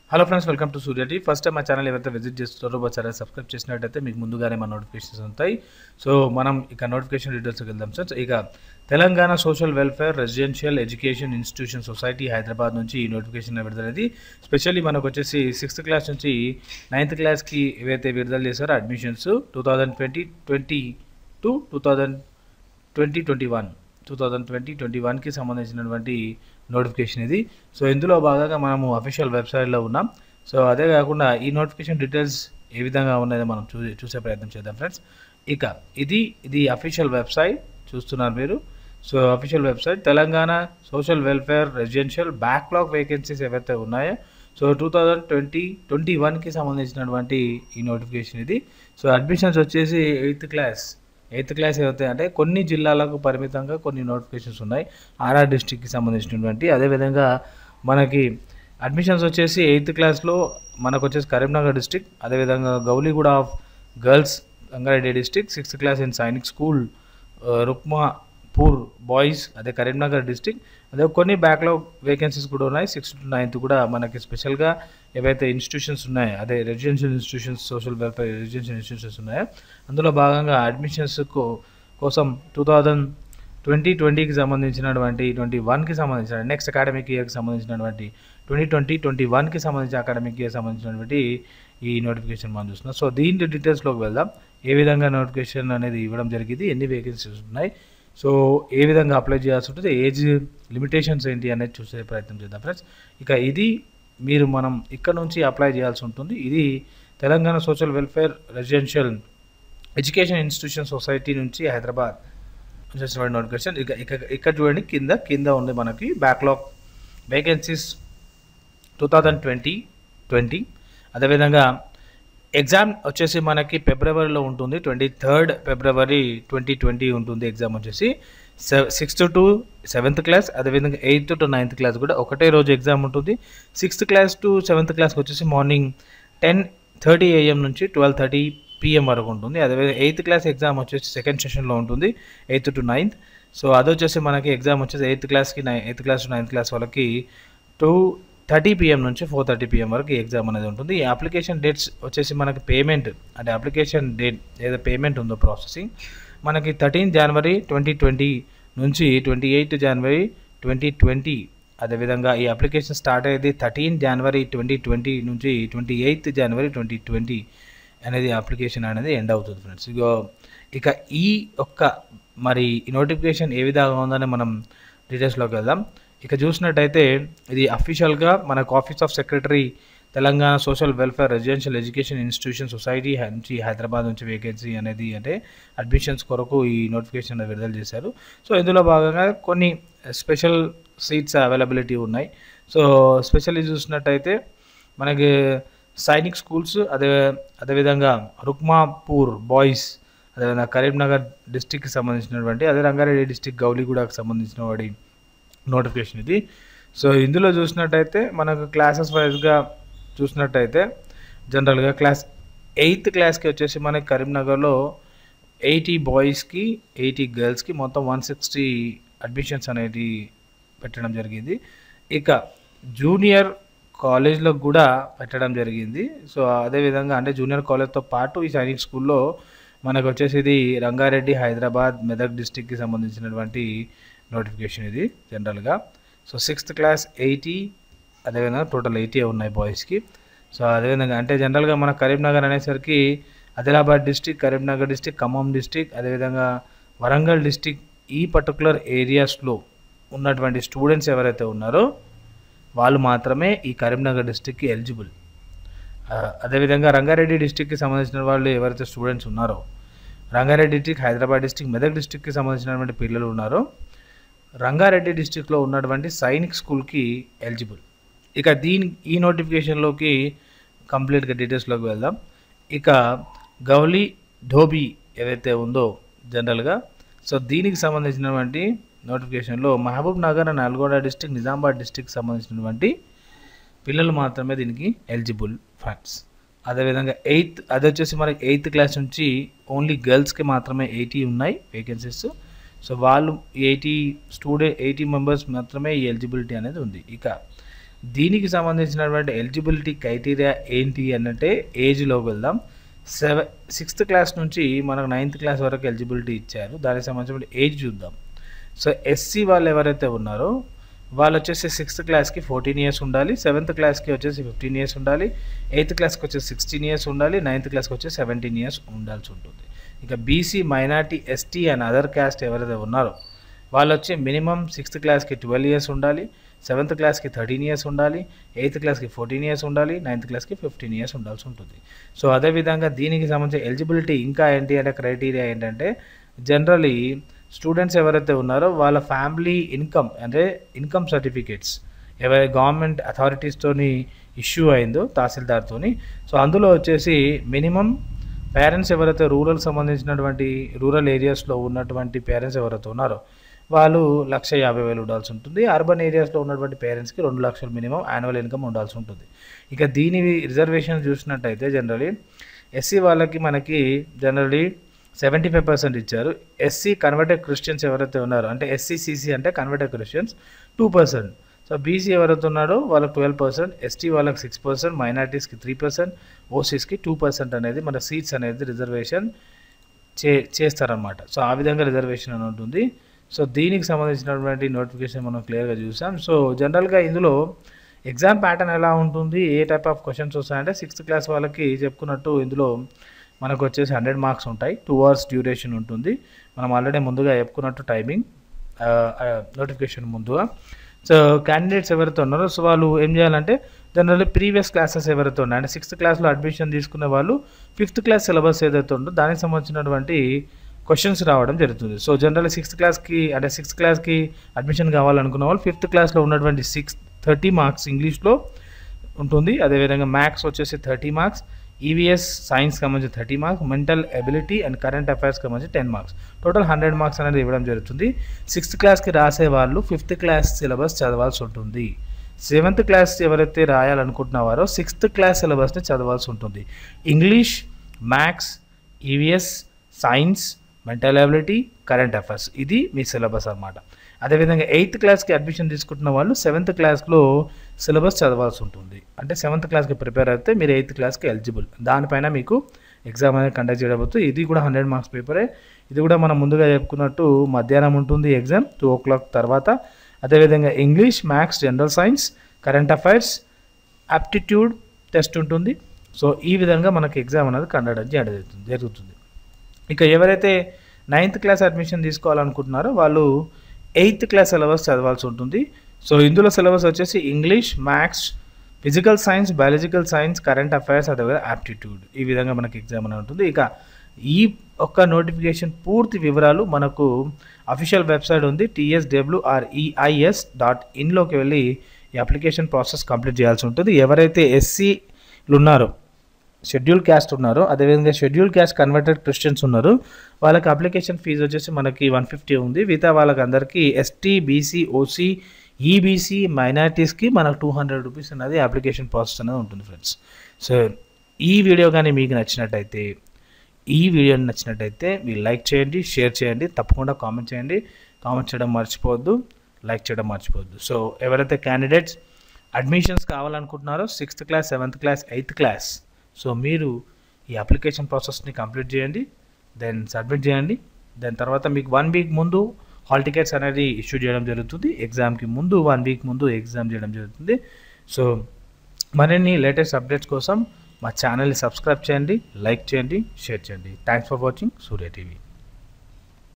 hello friends welcome to Surya T first time మా channel ఎవరైతే visit చేస్తున్నారో మా ఛానల్ సబ్స్క్రైబ్ చేసినట్టయితే మీకు ముందుగానే మా నోటిఫికేషన్స్ ఉంటాయి సో మనం ఇక నోటిఫికేషన్ డీటెయిల్స్కి వెళ్దాం సార్ ఇక Telangana social welfare residential education institution society Hyderabad నుంచి ఈ నోటిఫికేషన్ విడుదలైంది స్పెషల్లీ మనకు వచ్చేసి సిక్స్త్ క్లాస్ నుంచి నైన్త్ క్లాస్కి ఏవైతే విడుదల చేశారో admissions two thousand twenty twenty to two thousand twenty twenty one two thousand twenty twenty వన్కి సంబంధించినటువంటి నోటిఫికేషన్ ఇది సో ఇందులో భాగంగా మనము అఫీషియల్ వెబ్సైట్లో ఉన్నాం సో అదే కాకుండా ఈ నోటిఫికేషన్ డీటెయిల్స్ ఏ విధంగా ఉన్నదో మనం చూ చూసే ప్రయత్నం చేద్దాం ఫ్రెండ్స్ ఇక ఇది ఇది అఫీషియల్ వెబ్సైట్ చూస్తున్నారు మీరు so official website Telangana social welfare residential backlog vacancies ఏవైతే ఉన్నాయో so two thousand twenty twenty వన్కి సంబంధించినటువంటి ఈ నోటిఫికేషన్ ఇది సో అడ్మిషన్స్ వచ్చేసి ఎయిత్ క్లాస్ ఎయిత్ క్లాస్ ఏవైతే అంటే కొన్ని జిల్లాలకు పరిమితంగా కొన్ని నోటిఫికేషన్స్ ఉన్నాయి ఆర్ఆర్ డిస్టిక్కి సంబంధించినటువంటి అదేవిధంగా మనకి అడ్మిషన్స్ వచ్చేసి ఎయిత్ క్లాస్లో మనకు వచ్చేసి కరీంనగర్ డిస్టిక్ అదేవిధంగా Gowliguda of girls Rangareddy district sixth class in Sainik school Rukmapur boys అదే కరీంనగర్ డిస్టిక్ అదే కొన్ని బ్యాక్లాగ్ వేకెన్సీస్ కూడా ఉన్నాయి సిక్స్త్ టు నైన్త్ కూడా మనకి స్పెషల్గా ఏవైతే ఇన్స్టిట్యూషన్స్ ఉన్నాయో అదే residential institutions social welfare residential institutions ఉన్నాయో అందులో భాగంగా అడ్మిషన్స్ కోసం టూ థౌజండ్ ట్వంటీ ట్వంటీకి సంబంధించినటువంటి ట్వంటీ వన్కి సంబంధించిన నెక్స్ట్ అకాడమిక్ ఇయర్కి సంబంధించినటువంటి ట్వంటీ ట్వంటీ ట్వంటీ వన్కి సంబంధించిన అకాడమిక్ ఇయర్ సంబంధించినటువంటి ఈ నోటిఫికేషన్ మనం చూస్తున్నాం సో దీని డీటెయిల్స్లోకి వెళ్దాం ఏ విధంగా నోటిఫికేషన్ అనేది ఇవ్వడం జరిగింది ఎన్ని వేకెన్సీస్ ఉన్నాయి సో ఏ విధంగా అప్లై చేయాల్సి ఉంటుంది ఏజ్ లిమిటేషన్స్ ఏంటి అనేది చూసే ప్రయత్నం చేద్దాం ఫ్రెండ్స్ ఇక ఇది మీరు మనం ఇక్కడ నుంచి అప్లై చేయాల్సి ఉంటుంది ఇది Telangana social welfare residential education institution society నుంచి హైదరాబాద్ చేసినటువంటి నోటిఫికేషన్ ఇక ఇక ఇక్కడ చూడండి కింద కింద ఉంది మనకి backlog vacancies two thousand twenty twenty అదేవిధంగా ఎగ్జామ్ వచ్చేసి మనకి ఫిబ్రవరిలో ఉంటుంది twenty third February twenty twenty ఉంటుంది ఎగ్జామ్ వచ్చేసి సిక్స్త్ టు సెవెంత్ క్లాస్ అదేవిధంగా ఎయిత్ టు నైన్త్ క్లాస్ కూడా ఒకటే రోజు ఎగ్జామ్ ఉంటుంది సిక్స్త్ క్లాస్ టు సెవెంత్ క్లాస్కి వచ్చేసి మార్నింగ్ టెన్ థర్టీ ఏఎం నుంచి ట్వెల్వ్ థర్టీ పిఎం వరకు ఉంటుంది అదేవిధంగా ఎయిత్ క్లాస్ ఎగ్జామ్ వచ్చేసి సెకండ్ సెషన్లో ఉంటుంది ఎయిత్ టు నైన్త్ సో అది వచ్చేసి మనకి ఎగ్జామ్ వచ్చేసి ఎయిత్ క్లాస్కి నై eighth class to ninth class వాళ్ళకి టూ థర్టీ పిఎం నుంచి ఫోర్ థర్టీ పిఎం వరకు ఈ ఎగ్జామ్ అనేది ఉంటుంది ఈ అప్లికేషన్ డేట్స్ వచ్చేసి మనకి పేమెంట్ అంటే అప్లికేషన్ డేట్ ఏదో పేమెంట్ ఉందో ప్రాసెసింగ్ మనకి థర్టీన్ జనవరి ట్వంటీ ట్వంటీ నుంచి twenty eighth January twenty twenty అదేవిధంగా ఈ అప్లికేషన్ స్టార్ట్ అయ్యేది థర్టీన్ జనవరి ట్వంటీ ట్వంటీ నుంచి twenty eighth January twenty twenty అనేది అప్లికేషన్ అనేది ఎండ్ అవుతుంది ఫ్రెండ్స్ ఇగో ఇక ఈ ఒక్క మరి ఈ నోటిఫికేషన్ ఏ విధంగా ఉందని మనం డీటెయిల్స్లోకి వెళ్దాం ఇక చూసినట్టయితే ఇది అఫీషియల్గా మనకు office of secretary Telangana social welfare residential education institution society నుంచి హైదరాబాద్ నుంచి వేకెన్సీ అనేది అంటే అడ్మిషన్స్ కొరకు ఈ నోటిఫికేషన్ అనేది విడుదల చేశారు సో ఇందులో భాగంగా కొన్ని స్పెషల్ సీట్స్ అవైలబిలిటీ ఉన్నాయి సో స్పెషల్లీ చూసినట్టయితే మనకి సైనిక్ స్కూల్స్ అదే అదేవిధంగా రుక్మాపూర్ బాయ్స్ అదేవిధంగా కరీంనగర్ డిస్టిక్కి సంబంధించినటువంటి అదే రంగారెడ్డి డిస్టిక్ గౌలీగూడకు సంబంధించిన వాడి నోటిఫికేషన్ ఇది సో ఇందులో చూసినట్టయితే మనకు క్లాసెస్ వైజ్గా చూసినట్టయితే జనరల్గా క్లాస్ ఎయిత్ క్లాస్కి వచ్చేసి మనకి కరీంనగర్లో ఎయిటీ బాయ్స్కి ఎయిటీ గర్ల్స్కి మొత్తం వన్ సిక్స్టీ అడ్మిషన్స్ అనేది పెట్టడం జరిగింది ఇక జూనియర్ కాలేజ్లో కూడా పెట్టడం జరిగింది సో అదేవిధంగా అంటే జూనియర్ కాలేజ్తో పాటు ఈ సైనిక్ స్కూల్లో మనకు వచ్చేసి ఇది రంగారెడ్డి హైదరాబాద్ మెదక్ డిస్టిక్కి సంబంధించినటువంటి నోటిఫికేషన్ ఇది జనరల్గా సో సిక్స్త్ క్లాస్ ఎయిటీ అదేవిధంగా టోటల్ ఎయిటీ ఉన్నాయి బాయ్స్కి సో అదేవిధంగా అంటే జనరల్గా మన కరీంనగర్ అనేసరికి Adilabad district Karimnagar district Khammam district అదేవిధంగా వరంగల్ డిస్టిక్ ఈ పర్టికులర్ ఏరియాస్లో ఉన్నటువంటి స్టూడెంట్స్ ఎవరైతే ఉన్నారో వాళ్ళు మాత్రమే ఈ కరీంనగర్ డిస్టిక్కి ఎలిజిబుల్ అదేవిధంగా రంగారెడ్డి డిస్టిక్కి సంబంధించిన వాళ్ళు ఎవరైతే స్టూడెంట్స్ ఉన్నారో రంగారెడ్డి డిస్టిక్ హైదరాబాద్ డిస్టిక్ మెదక్ డిస్టిక్కి సంబంధించినటువంటి పిల్లలు ఉన్నారో రంగారెడ్డి డిస్టిక్లో ఉన్నటువంటి సైనిక్ స్కూల్కి ఎలిజిబుల్ ఇక దీని ఈ నోటిఫికేషన్లోకి కంప్లీట్గా డీటెయిల్స్లోకి వెళ్దాం ఇక గౌలీ ధోబీ ఏదైతే ఉందో జనరల్గా సో దీనికి సంబంధించినటువంటి నోటిఫికేషన్లో Mahabubnagar Nalgonda district Nizamabad district సంబంధించినటువంటి పిల్లలు మాత్రమే దీనికి ఎలిజిబుల్ ఫ్రెండ్స్ అదేవిధంగా ఎయిత్ అది వచ్చేసి మనకి ఎయిత్ క్లాస్ నుంచి ఓన్లీ గర్ల్స్కి మాత్రమే ఎయిటీ ఉన్నాయి వేకెన్సీస్ సో వాళ్ళు ఎయిటీ స్టూడెంట్ ఎయిటీ మెంబర్స్ మాత్రమే ఈ ఎలిజిబిలిటీ అనేది ఉంది ఇక దీనికి సంబంధించినటువంటి ఎలిజిబిలిటీ క్రైటీరియా ఏంటి అనంటే ఏజ్లోకి వెళ్దాం సెవెన్ సిక్స్త్ క్లాస్ నుంచి మనకు నైన్త్ క్లాస్ వరకు ఎలిజిబిలిటీ ఇచ్చారు దానికి సంబంధించిన ఏజ్ చూద్దాం సో ఎస్సీ వాళ్ళు ఎవరైతే ఉన్నారో వాళ్ళు వచ్చేసి సిక్స్త్ క్లాస్కి ఫోర్టీన్ ఇయర్స్ ఉండాలి సెవెంత్ క్లాస్కి వచ్చేసి ఫిఫ్టీన్ ఇయర్స్ ఉండాలి ఎయిత్ క్లాస్కి వచ్చేసి సిక్స్టీన్ ఇయర్స్ ఉండాలి నైన్త్ క్లాస్కి వచ్చేసి సెవెంటీన్ ఇయర్స్ ఉండాల్సి ఉంటుంది ఇక BC minority ST and other caste ఎవరైతే ఉన్నారో వాళ్ళు వచ్చి మినిమం సిక్స్త్ క్లాస్కి ట్వెల్వ్ ఇయర్స్ ఉండాలి సెవెంత్ క్లాస్కి థర్టీన్ ఇయర్స్ ఉండాలి ఎయిత్ క్లాస్కి ఫోర్టీన్ ఇయర్స్ ఉండాలి నైన్త్ క్లాస్కి ఫిఫ్టీన్ ఇయర్స్ ఉండాల్సి ఉంటుంది సో అదేవిధంగా దీనికి సంబంధించిన ఎలిజిబిలిటీ ఇంకా ఏంటి అంటే క్రైటీరియా ఏంటంటే జనరలీ స్టూడెంట్స్ ఎవరైతే ఉన్నారో వాళ్ళ ఫ్యామిలీ ఇన్కమ్ అంటే ఇన్కమ్ సర్టిఫికేట్స్ ఎవరి గవర్నమెంట్ అథారిటీస్తోని ఇష్యూ అయిందో తహసీల్దార్తోని సో అందులో వచ్చేసి మినిమం పేరెంట్స్ ఎవరైతే రూరల్ సంబంధించినటువంటి రూరల్ ఏరియాస్లో ఉన్నటువంటి పేరెంట్స్ ఎవరైతే ఉన్నారో వాళ్ళు లక్ష యాభై వేలు ఉండాల్సి ఉంటుంది అర్బన్ ఏరియాస్లో ఉన్నటువంటి పేరెంట్స్కి రెండు లక్షలు మినిమం యాన్యువల్ ఇన్కమ్ ఉండాల్సి ఉంటుంది ఇక దీని రిజర్వేషన్ చూసినట్టయితే జనరలీ ఎస్సీ వాళ్ళకి మనకి జనరలీ సెవెంటీ ఫైవ్ పర్సెంట్ ఇచ్చారు ఎస్సీ కన్వర్టెడ్ క్రిస్టియన్స్ ఎవరైతే ఉన్నారో అంటే ఎస్సీ సీసీ అంటే converted Christians two percent so BC ఎవరైతే ఉన్నారో వాళ్ళకి ట్వెల్వ్ పర్సెంట్ ఎస్టీ వాళ్ళకి సిక్స్ పర్సెంట్ మైనార్టీస్కి త్రీ పర్సెంట్ ఓసీస్కి టూ పర్సెంట్ అనేది మన సీట్స్ అనేది రిజర్వేషన్ చే చేస్తారనమాట సో ఆ విధంగా రిజర్వేషన్ అని ఉంటుంది సో దీనికి సంబంధించినటువంటి నోటిఫికేషన్ మనం క్లియర్గా చూసాం సో జనరల్గా ఇందులో ఎగ్జామ్ ప్యాటర్న్ ఎలా ఉంటుంది ఏ టైప్ ఆఫ్ క్వశ్చన్స్ వస్తాయంటే సిక్స్త్ క్లాస్ వాళ్ళకి చెప్పుకున్నట్టు ఇందులో మనకు వచ్చేసి హండ్రెడ్ మార్క్స్ ఉంటాయి టూ అవర్స్ డ్యూరేషన్ ఉంటుంది మనం ఆల్రెడీ ముందుగా చెప్పుకున్నట్టు టైమింగ్ నోటిఫికేషన్ ముందుగా సో క్యాండిడేట్స్ ఎవరైతే ఉన్నారో సో వాళ్ళు ఏం చేయాలంటే జనరల్లీ ప్రీవియస్ క్లాసెస్ ఎవరైతే ఉన్నాయి అంటే సిక్స్త్ క్లాస్లో అడ్మిషన్ తీసుకునే వాళ్ళు ఫిఫ్త్ క్లాస్ సిలబస్ ఏదైతే ఉందో దానికి సంబంధించినటువంటి క్వశ్చన్స్ రావడం జరుగుతుంది సో జనరల్ సిక్స్త్ క్లాస్కి అంటే సిక్స్త్ క్లాస్కి అడ్మిషన్ కావాలనుకున్న వాళ్ళు ఫిఫ్త్ క్లాస్లో ఉన్నటువంటి సిక్స్ థర్టీ మార్క్స్ ఇంగ్లీష్లో ఉంటుంది అదేవిధంగా మ్యాథ్స్ వచ్చేసి థర్టీ మార్క్స్ ఈవీఎస్ సైన్స్ సంబంధించి thirty marks mental ability and current అఫైర్స్కి సంబంధించి ten marks total hundred marks అనేది ఇవ్వడం జరుగుతుంది సిక్స్త్ క్లాస్కి రాసే వాళ్ళు ఫిఫ్త్ క్లాస్ సిలబస్ చదవాల్సి ఉంటుంది సెవెంత్ క్లాస్ ఎవరైతే రాయాలనుకుంటున్నారో సిక్స్త్ క్లాస్ సిలబస్ని చదవాల్సి ఉంటుంది English maths EVS science mental ability current affairs ఇది మీ సిలబస్ అనమాట అదేవిధంగా ఎయిత్ క్లాస్కి అడ్మిషన్ తీసుకుంటున్న వాళ్ళు సెవెంత్ క్లాస్లో సిలబస్ చదవాల్సి ఉంటుంది అంటే సెవెంత్ క్లాస్కి ప్రిపేర్ అయితే మీరు ఎయిత్ క్లాస్కి ఎలిజిబుల్ దానిపైన మీకు ఎగ్జామ్ అనేది కండక్ట్ చేయబోతుంది ఇది కూడా హండ్రెడ్ మార్క్స్ పేపరే ఇది కూడా మనం ముందుగా చెప్పుకున్నట్టు మధ్యాహ్నం ఉంటుంది ఎగ్జామ్ టూ ఓ క్లాక్ తర్వాత అదేవిధంగా English maths general science current affairs aptitude test ఉంటుంది సో ఈ విధంగా మనకి ఎగ్జామ్ అనేది కండక్ట్ చేయడం జరుగుతుంది జరుగుతుంది ఇక ఎవరైతే నైన్త్ క్లాస్ అడ్మిషన్ తీసుకోవాలనుకుంటున్నారో వాళ్ళు ఎయిత్ క్లాస్ సిలబస్ చదవాల్సి ఉంటుంది సో ఇందులో సిలబస్ వచ్చేసి English maths physical science biological science current affairs అదేవిధంగా ఆప్టిట్యూడ్ ఈ విధంగా మనకి ఎగ్జామ్ అనేది ఉంటుంది ఇక ఈ ఒక్క నోటిఫికేషన్ పూర్తి వివరాలు మనకు అఫీషియల్ వెబ్సైట్ ఉంది టీఎస్డబ్ల్యూఆర్ఈఐఎస్ డాట్ ఇన్లోకి వెళ్ళి ఈ అప్లికేషన్ ప్రాసెస్ కంప్లీట్ చేయాల్సి ఉంటుంది ఎవరైతే ఎస్సీలు ఉన్నారో షెడ్యూల్ క్యాస్ట్ ఉన్నారు అదేవిధంగా షెడ్యూల్ క్యాస్ట్ కన్వర్టెడ్ క్రిస్టియన్స్ ఉన్నారు వాళ్ళకి అప్లికేషన్ ఫీజు వచ్చేసి మనకి వన్ ఫిఫ్టీ ఉంది మిగతా వాళ్ళకి అందరికీ ఎస్టీ బీసీ ఓసీ ఈబీసీ మైనారిటీస్కి మనకు టూ హండ్రెడ్ రూపీస్ అనేది అప్లికేషన్ ప్రాసెస్ అనేది ఉంటుంది ఫ్రెండ్స్ సో ఈ వీడియో కానీ మీకు నచ్చినట్టయితే ఈ వీడియో నచ్చినట్టయితే మీరు లైక్ చేయండి షేర్ చేయండి తప్పకుండా కామెంట్ చేయండి కామెంట్ చేయడం మర్చిపోవద్దు లైక్ చేయడం మర్చిపోవద్దు సో ఎవరైతే క్యాండిడేట్స్ అడ్మిషన్స్ కావాలనుకుంటున్నారో sixth class seventh class eighth class so మీరు ఈ అప్లికేషన్ ప్రాసెస్ని కంప్లీట్ చేయండి దెన్ సబ్మిట్ చేయండి దాని తర్వాత మీకు వన్ వీక్ ముందు హాల్ టికెట్స్ అనేది ఇష్యూ చేయడం జరుగుతుంది ఎగ్జామ్కి ముందు వన్ వీక్ ముందు ఎగ్జామ్ చేయడం జరుగుతుంది సో మరిన్ని లేటెస్ట్ అప్డేట్స్ కోసం మా ఛానల్ని సబ్స్క్రైబ్ చేయండి లైక్ చేయండి షేర్ చేయండి thanks for watching Surya TV